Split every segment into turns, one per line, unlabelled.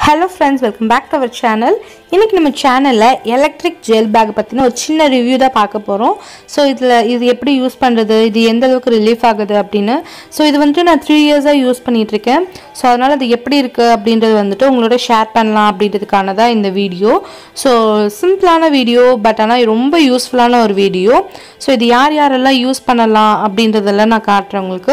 hello friends welcome back to our channel இன்றைக்கி நம்ம சேனலில் எலக்ட்ரிக் ஜெல் பேக் பற்றின ஒரு சின்ன ரிவ்யூ தான் பார்க்க போகிறோம் ஸோ இதில் இது எப்படி யூஸ் பண்ணுறது இது எந்த அளவுக்கு ரிலீஃப் ஆகுது அப்படின்னு ஸோ இது வந்துட்டு நான் த்ரீ இயர்ஸாக யூஸ் பண்ணிகிட்ருக்கேன் ஸோ அதனால் அது எப்படி இருக்குது அப்படின்றது வந்துட்டு உங்களோட ஷேர் பண்ணலாம் அப்படின்றதுக்கான தான் இந்த வீடியோ ஸோ சிம்பிளான வீடியோ பட் ஆனால் ரொம்ப யூஸ்ஃபுல்லான ஒரு வீடியோ ஸோ இது யார் யாரெல்லாம் யூஸ் பண்ணலாம் அப்படின்றதெல்லாம் நான் காட்டுறேன் உங்களுக்கு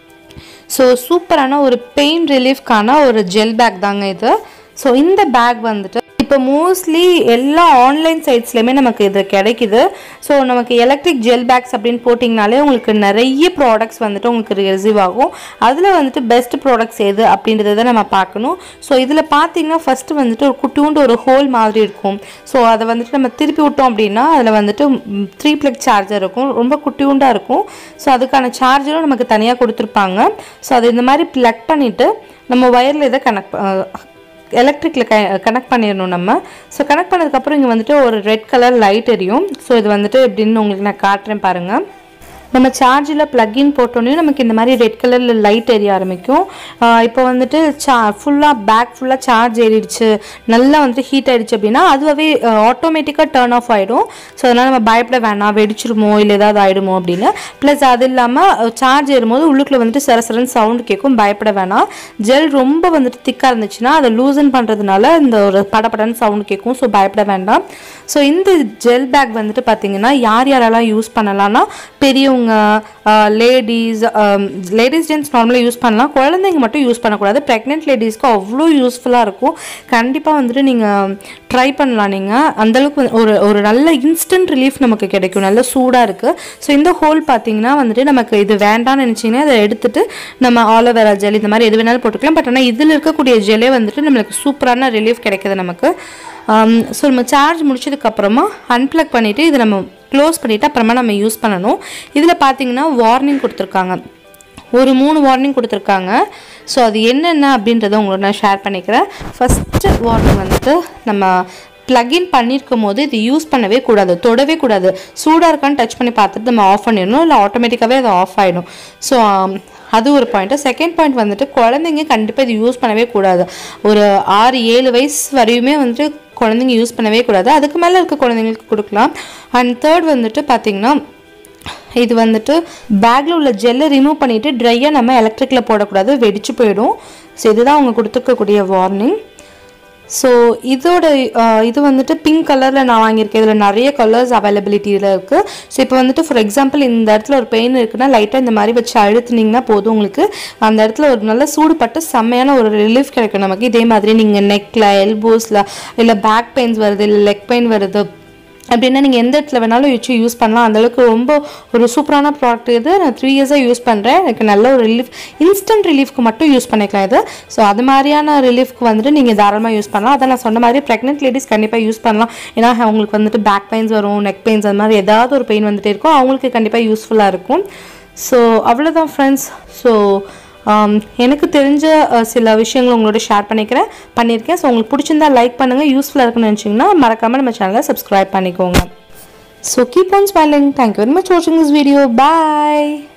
ஸோ சூப்பரான ஒரு பெயின் ரிலீஃப்கான ஒரு ஜெல் பேக் தாங்க இது ஸோ இந்த பேக் வந்துட்டு இப்போ மோஸ்ட்லி எல்லா ஆன்லைன் சைட்ஸ்லையுமே நமக்கு இது கிடைக்குது ஸோ நமக்கு எலக்ட்ரிக் ஜெல் பேக்ஸ் அப்படின்னு போட்டிங்கனாலே உங்களுக்கு நிறைய ப்ராடக்ட்ஸ் வந்துட்டு உங்களுக்கு ரிசீவ் ஆகும் அதில் வந்துட்டு பெஸ்ட் ப்ராடக்ட்ஸ் எது அப்படின்றத நம்ம பார்க்கணும் ஸோ இதில் பார்த்தீங்கன்னா ஃபஸ்ட்டு வந்துட்டு ஒரு குட்டியூண்டு ஒரு ஹோல் மாதிரி இருக்கும் ஸோ அதை வந்துட்டு நம்ம திருப்பி விட்டோம் அப்படின்னா அதில் வந்துட்டு த்ரீ ப்ளக் சார்ஜர் இருக்கும் ரொம்ப குட்டியூண்டாக இருக்கும் ஸோ அதுக்கான சார்ஜரும் நமக்கு தனியாக கொடுத்துருப்பாங்க ஸோ அது இந்த மாதிரி ப்ளக் பண்ணிவிட்டு நம்ம ஒயரில் இதை கனெக்ட் எலக்ட்ரிக்கில் க கனெக்ட் பண்ணிடணும் நம்ம ஸோ கனெக்ட் பண்ணதுக்கப்புறம் இங்கே வந்துட்டு ஒரு ரெட் கலர் லைட் எரியும் ஸோ இது வந்துட்டு எப்படின்னு உங்களுக்கு நான் காட்டுறேன் பாருங்கள் நம்ம சார்ஜில் ப்ளக்இன் போட்டோன்னே நமக்கு இந்த மாதிரி ரெட் கலரில் லைட் எரிய ஆரம்பிக்கும் இப்போ வந்துட்டு சா ஃபுல்லாக பேக் ஃபுல்லாக சார்ஜ் ஏறிடுச்சு நல்லா வந்துட்டு ஹீட் ஆயிடுச்சு அப்படின்னா அதுவாகவே ஆட்டோமேட்டிக்காக டேர்ன் ஆஃப் ஆகிடும் ஸோ அதனால் நம்ம பயப்பட வேணாம் வெடிச்சிருமோ இல்லை ஏதாவது ஆகிடுமோ அப்படின்னு ப்ளஸ் அது இல்லாமல் சார்ஜ் ஏறும்போது உள்ளுக்குள்ளே வந்துட்டு சரசரன் சவுண்ட் கேட்கும் பயப்பட வேணாம் ஜெல் ரொம்ப வந்துட்டு திக்காக இருந்துச்சுன்னா அதை லூசன் பண்ணுறதுனால இந்த ஒரு படப்படன்னு சவுண்ட் கேட்கும் ஸோ பயப்பட வேண்டாம் ஸோ இந்த ஜெல் பேக் வந்துட்டு பார்த்தீங்கன்னா யார் யாரெல்லாம் யூஸ் பண்ணலாம்னா பெரியவங்க லேடிஸ் லேடிஸ் ஜென்ஸ் நார்மலாக யூஸ் பண்ணலாம் குழந்தைங்க மட்டும் யூஸ் பண்ணக்கூடாது ப்ரெக்னென்ட் லேடிஸ்க்கு அவ்வளோ யூஸ்ஃபுல்லாக இருக்கும் கண்டிப்பாக வந்துட்டு நீங்கள் ட்ரை பண்ணலாம் நீங்கள் அந்தளவுக்கு ஒரு ஒரு நல்ல இன்ஸ்டன்ட் ரிலீஃப் நமக்கு கிடைக்கும் நல்ல சூடாக இருக்குது ஸோ இந்த ஹோல் பார்த்தீங்கன்னா வந்துட்டு நமக்கு இது வேண்டாம்னு நினச்சிங்கன்னா அதை எடுத்துட்டு நம்ம ஆலோவேரா ஜெல் இந்த மாதிரி எது வேணாலும் போட்டுக்கலாம் பட் ஆனால் இதில் இருக்கக்கூடிய ஜெல்லே வந்துட்டு நம்மளுக்கு சூப்பரான ரிலீஃப் கிடைக்குது நமக்கு ஸோ நம்ம சார்ஜ் முடிச்சதுக்கப்புறமா அன்பிளக் பண்ணிவிட்டு இதை நம்ம க்ளோஸ் பண்ணிவிட்டு அப்புறமா நம்ம யூஸ் பண்ணணும் இதில் பார்த்தீங்கன்னா வார்னிங் கொடுத்துருக்காங்க ஒரு மூணு வார்னிங் கொடுத்துருக்காங்க ஸோ அது என்னென்ன அப்படின்றத உங்களோட நான் ஷேர் பண்ணிக்கிறேன் ஃபஸ்ட்டு வார்னிங் வந்துட்டு நம்ம ப்ளக்இன் பண்ணியிருக்கும் போது இது யூஸ் பண்ணவே கூடாது தொடவே கூடாது சூடாக இருக்கான்னு டச் பண்ணி பார்த்துட்டு நம்ம ஆஃப் பண்ணிடணும் இல்லை ஆட்டோமேட்டிக்காகவே அது ஆஃப் ஆகிடும் ஸோ அது ஒரு பாயிண்ட்டு செகண்ட் பாயிண்ட் வந்துட்டு குழந்தைங்க கண்டிப்பாக இது யூஸ் பண்ணவே கூடாது ஒரு ஆறு ஏழு வயசு வரையுமே வந்துட்டு குழந்தைங்க யூஸ் பண்ணவே கூடாது அதுக்கு மேலே இருக்க குழந்தைங்களுக்கு கொடுக்கலாம் அண்ட் தேர்ட் வந்துட்டு பார்த்திங்கன்னா இது வந்துட்டு பேக்கில் உள்ள ஜெல்லை ரிமூவ் பண்ணிவிட்டு ட்ரையாக நம்ம எலக்ட்ரிக்கில் போடக்கூடாது வெடிச்சு போயிடும் ஸோ இதுதான் அவங்க கொடுத்துருக்கக்கூடிய வார்னிங் ஸோ இதோட இது வந்துட்டு பிங்க் கலரில் நான் வாங்கியிருக்கேன் இதில் நிறைய கலர்ஸ் அவைலபிலிட்டியில் இருக்குது ஸோ இப்போ வந்துட்டு ஃபார் எக்ஸாம்பிள் இந்த இடத்துல ஒரு பெயின் இருக்குன்னா லைட்டாக இந்த மாதிரி வச்சு அழுத்துனீங்கன்னா போதும் உங்களுக்கு அந்த இடத்துல ஒரு நல்ல சூடுபட்டு செம்மையான ஒரு ரிலீஃப் கிடைக்கும் நமக்கு இதே மாதிரி நீங்கள் நெக்கில் எல்போஸில் இல்லை பேக் பெயின்ஸ் வருது இல்லை லெக் பெயின் வருது அப்படின்னா நீங்கள் எந்த இடத்துல வேணாலும் வச்சு யூஸ் பண்ணலாம் அந்தளவுக்கு ரொம்ப ஒரு சூப்பரான ப்ராடக்ட் இது நான் த்ரீ இயர்ஸாக யூஸ் பண்ணுறேன் எனக்கு நல்ல ஒரு ரிலீஃப் இன்ஸ்டன்ட் ரிலீஃப்க்கு மட்டும் யூஸ் பண்ணிக்கலாம் இது ஸோ அது மாதிரியான ரிலீஃப்க்கு வந்துட்டு நீங்கள் தாராளமாக யூஸ் பண்ணலாம் அதை நான் சொன்ன மாதிரி ப்ரெக்னென்ட் லேடிஸ் கண்டிப்பாக யூஸ் பண்ணலாம் ஏன்னா அவங்களுக்கு வந்துட்டு பேக் பெயின்ஸ் வரும் நெக் பெயின்ஸ் அது மாதிரி ஏதாவது ஒரு பெயின் வந்துட்டே இருக்கும் அவங்களுக்கு கண்டிப்பாக யூஸ்ஃபுல்லாக இருக்கும் ஸோ அவ்வளோதான் ஃப்ரெண்ட்ஸ் ஸோ எனக்கு தெரிஞ்ச சில விஷயங்கள் உங்களோட ஷேர் பண்ணிக்கிறேன் பண்ணியிருக்கேன் ஸோ உங்களுக்கு பிடிச்சிருந்தா லைக் பண்ணுங்கள் யூஸ்ஃபுல்லாக இருக்குன்னு நினச்சிங்கன்னா மறக்காமல் நம்ம சேனலை சப்ஸ்கிரைப் பண்ணிக்கோங்க so keep on smiling thank you very much வாட்சிங் திஸ் வீடியோ பாய்